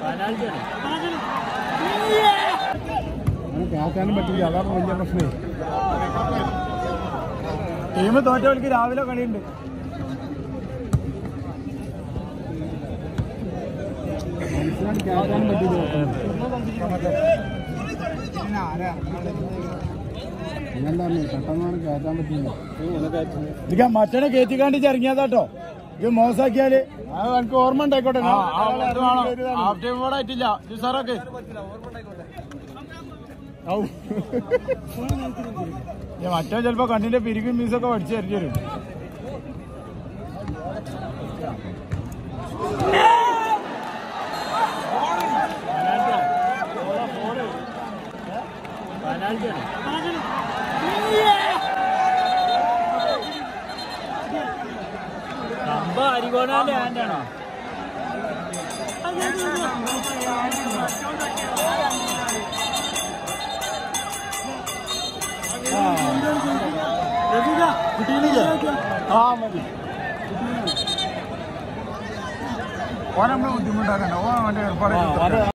കേൾക്കാനും പറ്റില്ല അതാണ് വലിയ പ്രശ്നമേ ടീം തോറ്റവർക്ക് രാവിലെ കളിയുണ്ട് മനസ്സിലാക്കി കേൾക്കാനും പറ്റില്ല അങ്ങനെന്താണ് പെട്ടെന്നാണ് കേൾക്കാൻ പറ്റില്ല ഇത് മറ്റനെ കയറ്റിക്കാണ്ടി ഇറങ്ങിയതാട്ടോ ഇത് മോശാക്കിയാല് അത് എനിക്ക് ഓർമ്മ ഉണ്ടായിക്കോട്ടെ ഹാഫ് ടൈം കൂടെ ആയിട്ടില്ല സാറൊക്കെ മറ്റോ ചിലപ്പോ കണ്ണിന്റെ പിരിക്കും മീസൊക്കെ പഠിച്ചു തരേണ്ടി വരും അരികോണാന്റെ ഹാൻഡാണോ ആ മതി ഓനെ നമ്മള് ബുദ്ധിമുട്ടാക്കണ്ട ഓൻ അവന്റെ ഏർപ്പാട്